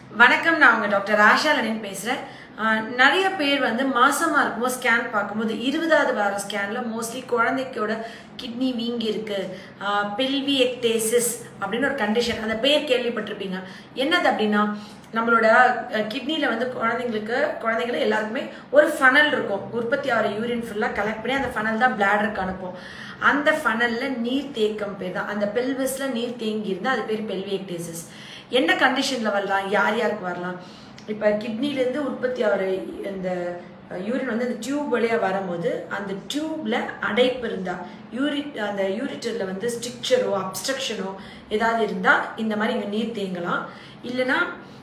வணக்கம் நான் உங்க டாக்டர் ஆஷா லனின் பேசுறேன் ஆஹ் நிறைய பேர் வந்து மாசமா இருக்கும்போது ஸ்கேன் பார்க்கும்போது இருபதாவது வார ஸ்கேன்ல மோஸ்ட்லி குழந்தைக்கோட கிட்னி வீங்கி இருக்கு பெல்வி எக்டேசிஸ் அப்படின்னு ஒரு கண்டிஷன் அந்த பேர் கேள்விப்பட்டிருப்பீங்க என்னது அப்படின்னா நம்மளோட கிட்னியில் வந்து குழந்தைங்களுக்கு குழந்தைங்களுக்கு எல்லாருக்குமே ஒரு ஃபனல் இருக்கும் உற்பத்தி ஆகிற யூரின் ஃபுல்லாக கலெக்ட் பண்ணி அந்த ஃபனல் தான் பிளாடருக்கு அனுப்பும் அந்த ஃபனலில் நீர் தேக்கம் பேர் தான் அந்த பெல்விஸில் நீர் தேங்கி இருந்தால் அது பேர் பெல்வி எக்டேசிஸ் என்ன கண்டிஷனில் வரலாம் யார் யாருக்கு வரலாம் இப்போ கிட்னிலேருந்து உற்பத்தி ஆகிற இந்த யூரின் வந்து அந்த டியூப் வழியாக வரும்போது அந்த டியூப்ல அடைப்பு இருந்தால் யூரி அந்த யூரிட்டரில் வந்து ஸ்ட்ரிக்சரோ அப்ஸ்ட்ரக்ஷனோ ஏதாவது இருந்தால் இந்த மாதிரி இங்கே நீர் தேங்கலாம் இல்லைன்னா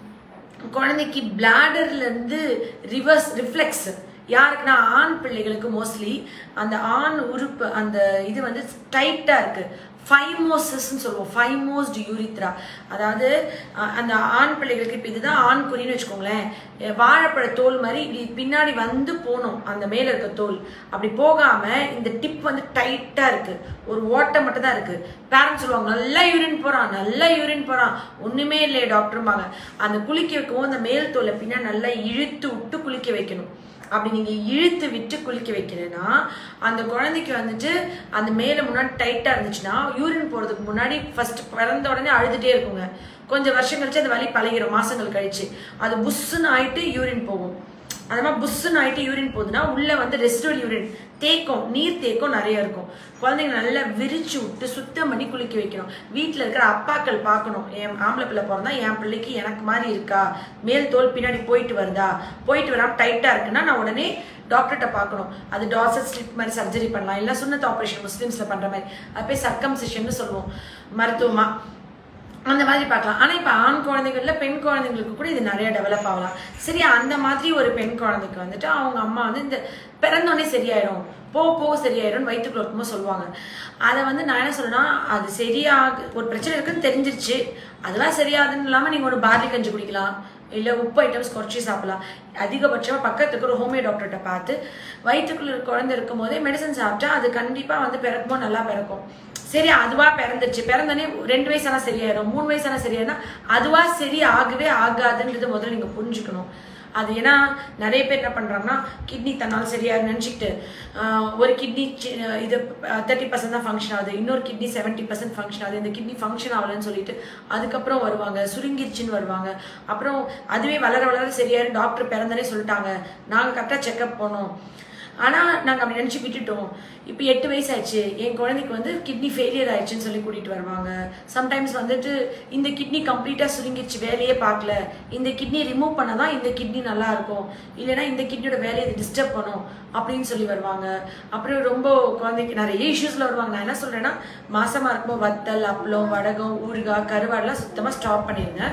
குழந்தைக்கு பிளாடர்ல இருந்து ரிவர்ஸ் ரிஃப்ளெக்ஸ் யாருக்குன்னா ஆண் பிள்ளைகளுக்கு மோஸ்ட்லி அந்த ஆண் உறுப்பு அந்த இது வந்து டைட்டா இருக்கு ஃபைமோசஸ்ன்னு சொல்லுவோம் ஃபைமோஸ்ட் யூரித்ரா அதாவது அஹ், அந்த ஆண் பிள்ளைகளுக்கு இப்போ இதுதான் ஆண் குறின்னு வச்சுக்கோங்களேன் அஹ், வாழைப்பழ தோல் மாதிரி இப்படி பின்னாடி வந்து போகணும் அந்த மேல இருக்க தோல் அப்படி போகாம இந்த டிப் வந்து டைட்டா இருக்கு ஒரு ஓட்டை மட்டும் தான் இருக்கு பேரண்ட்ஸ் சொல்லுவாங்க நல்லா யூரின் போறான் நல்லா யூரின் போறான் ஒண்ணுமே இல்லையே டாக்டர்மாங்க அந்த குளிக்க வைக்கவும் அந்த மேல் தோலை பின்னாடி நல்லா இழுத்து விட்டு குளிக்க வைக்கணும் அப்படி நீங்க இழுத்து விட்டு குளிக்க வைக்கிறேன்னா அந்த குழந்தைக்கு வந்துட்டு அந்த மேல முன்னாடி டைட்டா இருந்துச்சுன்னா யூரின் போறதுக்கு முன்னாடி ஃபர்ஸ்ட் பிறந்த உடனே அழுதுட்டே இருக்குங்க கொஞ்சம் வருஷம் கழிச்சு அந்த வலி பழகிரும் மாசங்கள் கழிச்சு அது புஷ்ஷுன்னு ஆயிட்டு யூரின் போகும் அந்த மாதிரி புஷ்ஷுன்னு ஆயிட்டு யூரின் போகுதுன்னா உள்ள வந்து ரெசிடுவல் யூரின் தேக்கம் நீர் தேக்கம் நிறைய இருக்கும் குழந்தைங்க நல்லா விரிச்சு விட்டு சுத்தம் பண்ணி குளிக்க வைக்கணும் வீட்டில் இருக்கிற அப்பாக்கள் பார்க்கணும் என் ஆம்பளை பிள்ளை பிறந்தா என் பிள்ளைக்கு எனக்கு மாதிரி இருக்கா மேல் தோல் பின்னாடி போயிட்டு வருதா போயிட்டு வராம டைட்டா இருக்குன்னா நான் உடனே டாக்டர்கிட்ட பார்க்கணும் அது டாசர் ஸ்லிப் மாதிரி சர்ஜரி பண்ணலாம் இல்லை சுண்ணத் ஆப்ரேஷன் முஸ்லீம்ஸ்ல பண்ற மாதிரி அது போய் சர்க்கம்சிஷன் சொல்லுவோம் மருத்துவமா அந்த மாதிரி பார்க்கலாம் ஆனா இப்ப ஆண் குழந்தைகள்ல பெண் குழந்தைங்களுக்கு கூட இது நிறைய டெவலப் ஆகலாம் சரி அந்த மாதிரி ஒரு பெண் குழந்தைக்கு வந்துட்டு அவங்க அம்மா வந்து இந்த பிறந்தோடனே சரியாயிடும் போ போ சரியாயிடும் வயிற்றுக்குள்ள இருக்கும்போது சொல்லுவாங்க அதை வந்து நான் என்ன சொல்றேன்னா அது சரியாக ஒரு பிரச்சனை இருக்குன்னு தெரிஞ்சிருச்சு அதெல்லாம் சரியாதுன்னு இல்லாம நீங்க ஒரு பார்லி கஞ்சி குடிக்கலாம் இல்லை உப்பு ஐட்டம்ஸ் குறைச்சி சாப்பிடலாம் அதிகபட்சமாக பக்கத்துக்கு ஒரு ஹோமியோ டாக்டர்கிட்ட பார்த்து வயிற்றுக்குள்ள இருக்க குழந்தை இருக்கும் போதே மெடிசன் சாப்பிட்டா அது கண்டிப்பாக வந்து பிறக்கும்போது நல்லா பிறக்கும் சரி அதுவா பிறந்துச்சு பிறந்தனே ரெண்டு வயசானா சரியாயிரும் மூணு வயசானா சரியாயிரும் அதுவா சரி ஆகவே ஆகாதுன்றது முதல்ல நீங்க புரிஞ்சுக்கணும் அது ஏன்னா நிறைய பேர் என்ன பண்றாங்கன்னா கிட்னி தன்னால் சரியா நினச்சிக்கிட்டு ஒரு கிட்னி இது தேர்ட்டி பர்சன்ட் தான் ஃபங்க்ஷன் ஆகுது இன்னொரு கிட்னி செவன்ட்டி பர்சன்ட் ஃபங்க்ஷன் ஆகுது இந்த கிட்னி ஃபங்க்ஷன் ஆகலன்னு சொல்லிட்டு அதுக்கப்புறம் வருவாங்க சுருங்கிருச்சுன்னு வருவாங்க அப்புறம் அதுவே வளர வளர சரியாயிரும் டாக்டர் பிறந்தனே சொல்லிட்டாங்க நாங்கள் கரெக்டாக செக்அப் போனோம் ஆனால் நாங்கள் அப்படி நினச்சி விட்டுட்டோம் இப்போ எட்டு வயசு ஆயிடுச்சு என் குழந்தைக்கு வந்து கிட்னி ஃபெயிலியர் ஆயிடுச்சுன்னு சொல்லி கூட்டிகிட்டு வருவாங்க சம்டைம்ஸ் வந்துட்டு இந்த கிட்னி கம்ப்ளீட்டாக சுருங்கிடுச்சு வேலையே பார்க்கல இந்த கிட்னி ரிமூவ் பண்ண தான் இந்த கிட்னி நல்லா இருக்கும் இல்லைன்னா இந்த கிட்னியோட வேலையை இது டிஸ்டர்ப் பண்ணும் அப்படின்னு சொல்லி வருவாங்க அப்புறம் ரொம்ப குழந்தைக்கு நிறைய இஷ்யூஸில் வருவாங்க நான் என்ன சொல்கிறேன்னா மாசமாக இருக்கும்போது வத்தல் அப்பளம் வடகம் ஊறுகாய் கருவாடெல்லாம் சுத்தமாக ஸ்டாப் பண்ணிடுங்க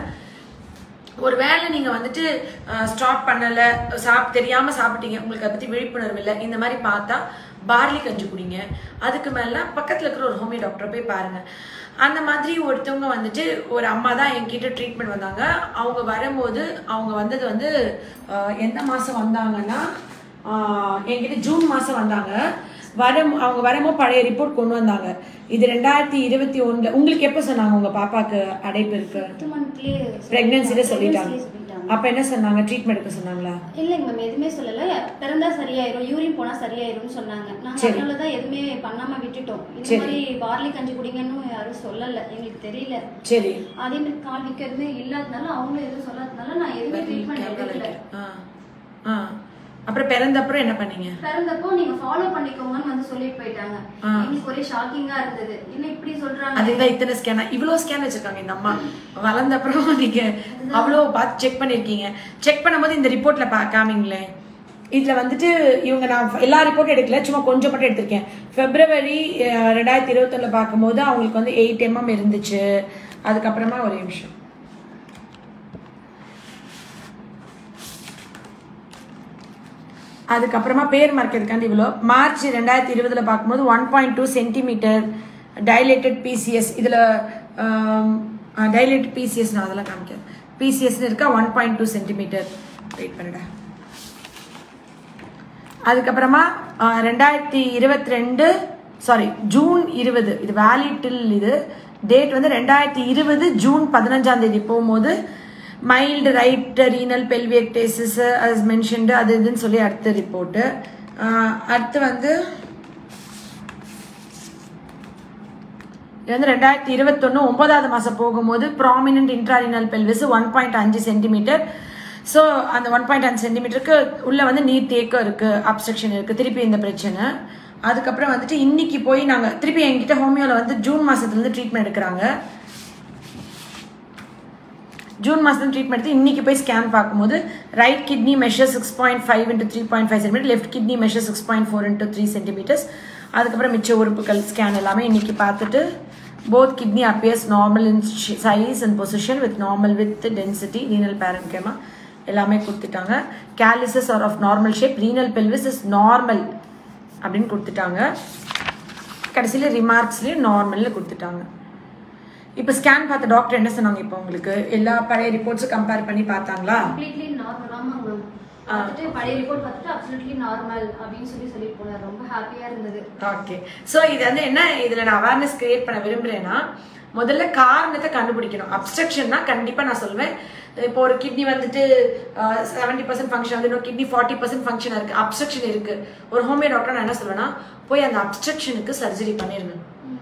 ஒரு வேளை நீங்க வந்துட்டு ஸ்டாப் பண்ணல சாப் தெரியாம சாப்பிட்டீங்க உங்களுக்கு அதை பத்தி விழிப்புணர்வு இல்லை இந்த மாதிரி பார்த்தா பார்லி கஞ்சி குடிங்க அதுக்கு மேல பக்கத்துல இருக்கிற ஒரு ஹோமியோ டாக்டரை போய் பாருங்க அந்த மாதிரி ஒருத்தவங்க வந்துட்டு ஒரு அம்மா தான் என்கிட்ட ட்ரீட்மெண்ட் வந்தாங்க அவங்க வரும்போது அவங்க வந்தது வந்து அஹ், எந்த மாசம் வந்தாங்கன்னா ஆஹ், என்கிட்ட ஜூன் மாசம் வந்தாங்க வரும் அவங்க வரும்போது பழைய ரிப்போர்ட் கொண்டு வந்தாங்க இது ரெண்டாயிரத்தி இருபத்தி ஒண்ணுல உங்களுக்கு எப்போ சொன்னாங்க உங்க பாப்பாக்கு அடைப்பு இருக்கு பத்து மந்த்லயே பிரெக்னன்சிலே சொல்லிட்டாங்க pregnancy சொல்லிட்டாங்க அப்ப என்ன சொன்னாங்க ட்ரீட்மெண்ட் எடுக்க சொன்னாங்களா இல்லைங்க மேம் எதுவுமே சொல்லல பிறந்தா சரியாயிரும் யூரின் போனா சரியாயிரும்னு சொன்னாங்க நாங்க சரி. அதனால தான் எதுவுமே பண்ணாம விட்டுட்டோம் இந்த சரி. மாதிரி பார்லி கஞ்சி குடிங்கன்னு யாரும் சொல்லல எங்களுக்கு தெரியல சரி அதே மாதிரி கால் விற்கிறதுமே இல்லாதனால அவங்களும் எதுவும் சொல்லாதனால நான் எதுவுமே ட்ரீட்மெண்ட் எடுக்கல ஆ. ஆ. அப்புறம் பிறந்த அப்புறம் என்ன பண்ணீங்க பிறந்தப்போ நீங்க ஃபாலோ பண்ணிக்கோங்கன்னு வந்து சொல்லிட்டு போயிட்டாங்க ஆ. எங்களுக்கு ஒரே ஷாக்கிங்கா இருந்தது என்ன இப்படி சொல்றாங்க அதுதான் இத்தனை ஸ்கேன் இவ்வளோ ஸ்கேன் வச்சிருக்காங்க இந்த அம்மா வளர்ந்த அப்புறம் நீங்க அவ்வளோ பார்த்து செக் பண்ணிருக்கீங்க செக் பண்ணும்போது இந்த ரிப்போர்ட்ல பா காமிங்களேன் இதுல வந்துட்டு இவங்க நான் எல்லா ரிப்போர்ட்டும் எடுக்கல சும்மா கொஞ்சம் மட்டும் எடுத்திருக்கேன் பிப்ரவரி அஹ், ரெண்டாயிரத்தி இருபத்தொன்னுல பார்க்கும்போது அவங்களுக்கு வந்து எயிட் எம்எம் இருந்துச்சு அதுக்கப்புறமா ஒரே நிமிஷம் அதுக்கப்புறமா பேர் மறைக்கிறதுக்காண்டி இவ்வளோ மார்ச் ரெண்டாயிரத்தி இருபதுல பார்க்கும்போது one point two centimetre dilated PCS இதில் டைலேட்டட் பிசிஎஸ் நான் அதெல்லாம் காமிக்கிறேன் பிசிஎஸ்னு இருக்கா one point two centimetre wait பண்ணுடா அதுக்கப்புறமா ஆஹ், ரெண்டாயிரத்தி இருபத்தி ரெண்டு சாரி ஜூன் இருபது இது வேலிட் டில் இது டேட் வந்து ரெண்டாயிரத்தி இருபது ஜூன் பதினஞ்சாம் தேதி போகும்போது mild right renal pelviectasis as mentioned அது இதுன்னு சொல்லி அடுத்த ரிப்போர்ட்டு அடுத்து வந்து இது வந்து ரெண்டாயிரத்தி இருபத்தொன்று ஒன்பதாவது மாதம் போகும்போது prominent intrarenal pelvis one point அஞ்சு சென்டிமீட்டர் ஸோ அந்த ஒன் பாயிண்ட் அஞ்சு சென்டிமீட்டருக்கு உள்ளே வந்து நீர் தேக்கம் இருக்குது அப்ஸ்ட்ரக்ஷன் இருக்குது திருப்பி இந்த பிரச்சனை அதுக்கப்புறம் வந்துட்டு இன்னைக்கு போய் நாங்கள் திருப்பி என்கிட்ட ஹோமியோவில் வந்து ஜூன் மாதத்துலேருந்து ட்ரீட்மெண்ட் எடுக்கிறாங்க ஜூன் மாதம் ட்ரீட்மெண்ட் எடுத்து இன்னைக்கு போய் ஸ்கேன் பார்க்கும்போது right kidney measure six point five into three point five centimetre left kidney measure six point four into three centimetres அதுக்கப்புறம் மிச்ச உறுப்புகள் ஸ்கேன் எல்லாமே இன்னைக்கு பார்த்துட்டு both kidney appears normal in size and position with normal with density renal parenchyma எல்லாமே கொடுத்துட்டாங்க calyces are of normal shape renal pelvis is normal அப்படின்னு கொடுத்துட்டாங்க கடைசியில் ரிமார்க்ஸ்லேயும் நார்மல்னு கொடுத்துட்டாங்க இப்போ ஸ்கேன் பார்த்த டாக்டர் என்ன சொன்னாங்க இப்போ உங்களுக்கு எல்லா பழைய ரிப்போர்ட்ஸும் கம்பேர் பண்ணி பார்த்தாங்களா கம்ப்ளீட்லி நார்மல் ஆமாங்க மேம் பார்த்துட்டு பழைய ரிப்போர்ட் பார்த்துட்டு அப்சல்யூட்லி நார்மல் அப்படின்னு சொல்லி சொல்லிட்டு போனார் ரொம்ப ஹாப்பியா இருந்தது ஓகே ஸோ இது வந்து என்ன இதில் நான் அவேர்னஸ் கிரியேட் பண்ண விரும்புகிறேன்னா முதல்ல காரணத்தை கண்டுபிடிக்கணும் அப்ஸ்ட்ரக்ஷன்னா கண்டிப்பாக நான் சொல்வேன் இப்போ ஒரு கிட்னி வந்துட்டு செவன்டி பர்சன்ட் ஃபங்க்ஷன் வந்து இன்னொரு கிட்னி ஃபார்ட்டி பர்சன்ட் ஃபங்க்ஷன் இருக்குது அப்ஸ்ட்ரக்ஷன் இருக்குது ஒரு ஹோமியோ டாக்டர் நான் என்ன சொல்வேன்னா போய் அந்த அப்ஸ்ட்ரக்ஷனுக்கு சர்ஜரி பண்ணிருங்க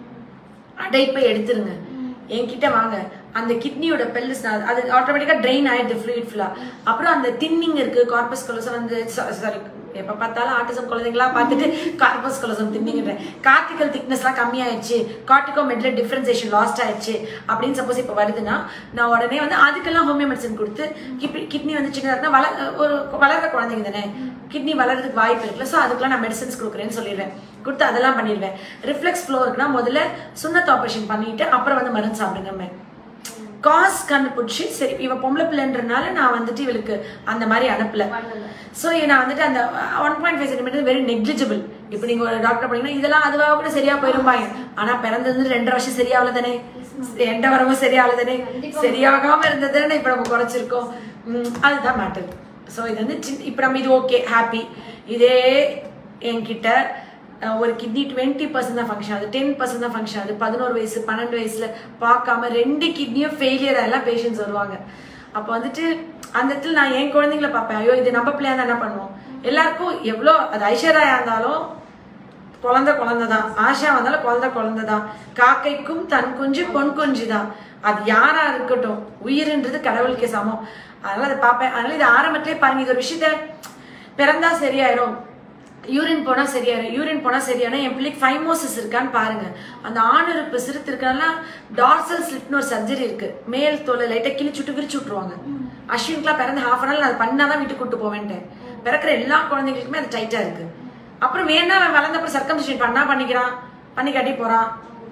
அடைப்பை எடுத்துருங்க என்கிட்ட வாங்க அந்த கிட்னியோட பெல்லிஸ் அது ஆட்டோமேட்டிக்காக ட்ரெயின் ஆயிடுது ஃப்ளூயிட் ஃபுல்லாக அப்புறம் அந்த தின்னிங் இருக்கு கார்பஸ் கொலசம் வந்து சாரி எப்போ பார்த்தாலும் ஆட்டிசம் குழந்தைங்களா பார்த்துட்டு கார்பஸ் கொலசம் தின்னிங்கன்றேன் கார்டிக்கல் திக்னஸ்லாம் கம்மியாயிடுச்சு கார்டிகோ மெட்ல டிஃபரன்சேஷன் லாஸ்ட் ஆயிடுச்சு அப்படின்னு சப்போஸ் இப்போ வருதுன்னா நான் உடனே வந்து அதுக்கெல்லாம் ஹோமியோ மெடிசன் கொடுத்து கிட்னி வந்து சின்னதாக இருந்தால் வள ஒரு வளர்ற குழந்தைங்க தானே கிட்னி வளர்றதுக்கு வாய்ப்பு இருக்குல்ல ஸோ அதுக்கெல்லாம் நான் மெடிசன்ஸ் கொடுக்குறேன்னு சொல்லிடுவேன் கொடுத்து அதெல்லாம் பண்ணிடுவேன் ரிஃப்ளெக்ஸ் ஃப்ளோ இருக்குன்னா முதல்ல சுண்ணத் ஆப்ரேஷன் பண்ணிட்டு அப்புறம் வந்து மருந்து சாப்பிடுங்க காஸ் கண்டுபிடிச்சி சரி இவ பொம்பளை பிள்ளைன்றனால நான் வந்துட்டு இவளுக்கு அந்த மாதிரி அனுப்பல பண்ணல ஸோ நான் வந்துட்டு அந்த one point five centimetre very negligible இப்போ நீங்க ஒரு டாக்டர் பண்ணீங்கன்னா இதெல்லாம் அதுவாக கூட சரியா போயிருப்பாங்க ஆனா பிறந்தது ரெண்டரை வருஷம் சரியாகல தானே எண்ட வரவும் சரியாகல தானே சரியாகாம இருந்தது தானே இப்போ நம்ம குறைச்சிருக்கோம் உம், அதுதான் மேட்டர் ஸோ இது வந்து சின்ன இப்போ நம்ம இது ஓகே ஹாப்பி இதே என்கிட்ட அஹ், ஒரு கிட்னி டுவெண்ட்டி பர்சன்ட் தான் ஃபங்க்ஷன் ஆகுது டென் பர்சன்ட் தான் ஃபங்க்ஷன் ஆகுது பதினோரு வயசு பன்னெண்டு வயசுல பார்க்காம ரெண்டு கிட்னியும் ஃபெயிலியர் ஆகலாம் பேஷண்ட்ஸ் வருவாங்க அப்போ வந்துட்டு அந்த இடத்துல நான் என் குழந்தைங்கள பார்ப்பேன் ஐயோ இது நம்ம பிள்ளையா தான் என்ன பண்ணுவோம் எல்லாருக்கும் எவ்வளோ அது ஐஸ்வர்யா இருந்தாலும் குழந்தை குழந்தை தான் ஆஷா வந்தாலும் குழந்தை குழந்தை தான் காக்கைக்கும் தன் குஞ்சு பொன் குஞ்சு தான் அது யாரா இருக்கட்டும் உயிர்ன்றது கடவுளுக்கே சமம் அதனால அதை பார்ப்பேன் அதனால இது ஆரம்பத்திலே பாருங்க இது ஒரு விஷயத்த பிறந்தா சரியாயிரும் யூரின் போனா சரியாயிரும் யூரின் போனா சரியான என் பிள்ளைக்கு ஃபைமோசிஸ் இருக்கான்னு பாருங்க அந்த ஆணுறுப்பு சிறுத்து இருக்கனால டார்சல் ஸ்லிப்னு ஒரு சர்ஜரி இருக்கு மேல் தோலை லைட்டா கிழிச்சுட்டு விரிச்சு விட்டுருவாங்க அஸ்வின்க்குலாம் பிறந்து ஹாஃப் அன் ஹவர் நான் பண்ணாதான் வீட்டுக்கு கூட்டு போவேன்ட்டேன் பிறக்கிற எல்லா குழந்தைங்களுக்குமே அது டைட்டா இருக்கு அப்புறம் வேணா அவன் வளர்ந்தப்பறம் சர்க்கம்சிஷன் பண்ணா பண்ணிக்கிறான் பண்ணி கட்டி போறான்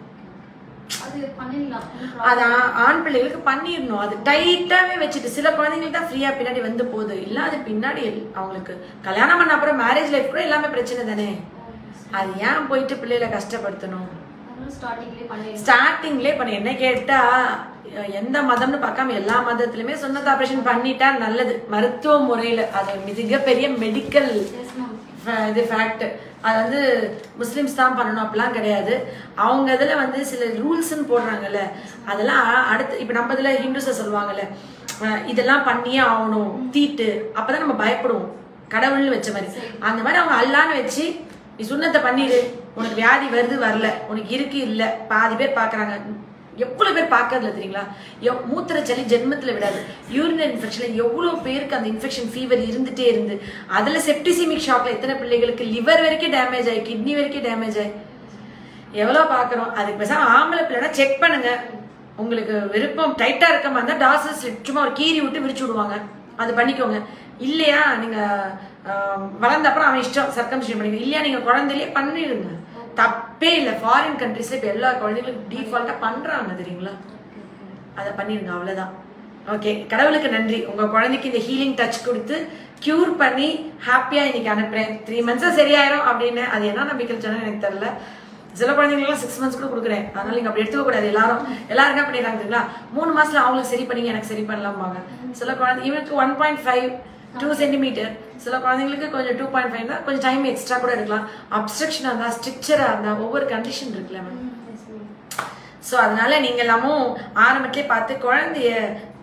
அது பண்ணிடலாம் ஒண்ணும் அது ஆ- ஆண் பிள்ளைகளுக்கு பண்ணிடணும் அது டைட்டாவே வச்சுட்டு சில குழந்தைங்களுக்கு தான் ஃப்ரீயா பின்னாடி வந்து போகுது இல்ல அது பின்னாடி எல்- அவங்களுக்கு கல்யாணம் பண்ண அப்புறம் மேரேஜ் லைஃப் கூட எல்லாமே பிரச்சனை தானே அது ஏன் போயிட்டு பிள்ளைகளை கஷ்டப்படுத்தணும் அதனால ஸ்டார்டிங்லேயே பண்ணிடலாம் ஸ்டார்டிங்லேயே பண்ண என்ன கேட்டா அஹ் எந்த மதம்னு பார்க்காம எல்லா மதத்துலயுமே சொன்னது ஆபரேஷன் பண்ணிட்டா நல்லது மருத்துவ முறையில அது மிகப்பெரிய மெடிக்கல் எஸ் மேம் இது ஃபேக்ட் அது வந்து முஸ்லிம்ஸ் தான் பண்ணணும் அப்படிலாம் கிடையாது அவங்க இதுல வந்து சில ரூல்ஸ்ன்னு போடுறாங்கல்ல அதெல்லாம் அடுத்து இப்போ நம்ம இதுல ஹிந்துஸை சொல்லுவாங்கல்ல அஹ் இதெல்லாம் பண்ணியே ஆகணும் தீட்டு அப்பதான் நம்ம பயப்படுவோம் கடவுள்னு வச்ச மாதிரி அந்த மாதிரி அவங்க அல்லான்னு வச்சு நீ சுண்ணத்தை பண்ணிடு உனக்கு வியாதி வருது வரல உனக்கு இருக்கு இல்ல பாதி பேர் பாக்குறாங்க எவ்வளவு பேர் பார்க்கறதுல தெரியுங்களா எவ்- மூத்திர சளி ஜென்மத்துல விடாது யூரினரி இன்ஃபெக்ஷன்ல எவ்வளவு பேருக்கு அந்த இன்ஃபெக்ஷன் ஃபீவர் இருந்துட்டே இருந்து அதுல செப்டிசிமிக் ஷாக்ல எத்தனை பிள்ளைகளுக்கு லிவர் வரைக்கும் டேமேஜ் ஆகி கிட்னி வரைக்கும் டேமேஜ் ஆகி எவ்வளவு பாக்குறோம் அதுக்கு பேசாம ஆம்பளை பிள்ளைனா செக் பண்ணுங்க உங்களுக்கு விருப்பம் டைட்டா இருக்க மாதிரி இருந்தா டாசர் ஸ்லிப் சும்மா ஒரு கீறி விட்டு விரிச்சு விடுவாங்க அது பண்ணிக்கோங்க இல்லையா நீங்க ஆஹ், வளர்ந்த அப்புறம் அவன் இஷ்டம் சர்க்கம்ஷன் பண்ணிக்க இல்லையா நீங்க குழந்தையிலேயே பண்ணிடுங்க தப்பே இல்லை ஃபாரின் கண்ட்ரீஸ்ல இப்ப எல்லா குழந்தைகளுக்கும் டிஃபால்ட்டா பண்றாங்க தெரியுங்களா அதை பண்ணிருங்க அவ்வளவுதான் ஓகே கடவுளுக்கு நன்றி உங்க குழந்தைக்கு இந்த ஹீலிங் டச் கொடுத்து கியூர் பண்ணி ஹாப்பியா இன்னைக்கு அனுப்புறேன் த்ரீ மந்த்ஸா சரியாயிரும் அப்படின்னு அது என்ன நம்பிக்கை சொன்னா எனக்கு தெரியல சில குழந்தைங்களுக்கு சிக்ஸ் மந்த்ஸ் கூட கொடுக்குறேன் அதனால நீங்க அப்படி எடுத்துக்க கூடாது எல்லாரும் எல்லாரும் என்ன பண்ணிடுறாங்க தெரியுங்களா மூணு மாசத்துல அவங்களுக்கு சரி பண்ணீங்க எனக்கு சரி பண்ணலாம்பாங்க சில குழந்தை இவனுக்கு one point five two centimeter சில குழந்தைங்களுக்கு கொஞ்சம் டூ பாயிண்ட் ஃபைவ் தான் கொஞ்சம் டைம் எக்ஸ்ட்ரா கூட எடுக்கலாம் அப்ஸ்ட்ரக்ஷனாக இருந்தா ஸ்ட்ரிக்சரா இருந்தா ஒவ்வொரு கண்டிஷன் இருக்குல்ல மேம் எஸ் மேம் ஸோ அதனால நீங்க எல்லாமும் ஆரம்பத்திலே பார்த்து குழந்தைய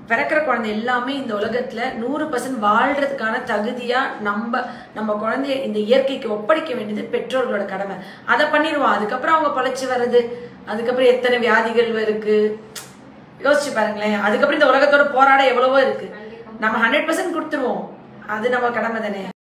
பிறக்கிற குழந்தை எல்லாமே இந்த உலகத்துல நூறு பர்சன்ட் வாழ்றதுக்கான தகுதியா நம்ம நம்ம குழந்தைய இந்த இயற்கைக்கு ஒப்படைக்க வேண்டியது பெற்றோர்களோட கடமை அதை பண்ணிடுவோம் அதுக்கப்புறம் அவங்க பொழைச்சி வர்றது அதுக்கப்புறம் எத்தனை வியாதிகள் இருக்கு யோசிச்சு பாருங்களேன் அதுக்கப்புறம் இந்த உலகத்தோட போராட எவ்வளவோ இருக்கு நம்ம ஹண்ட்ரட் பர்சன்ட் கொடுத்துருவோம் அது நம்ம கடமை தானே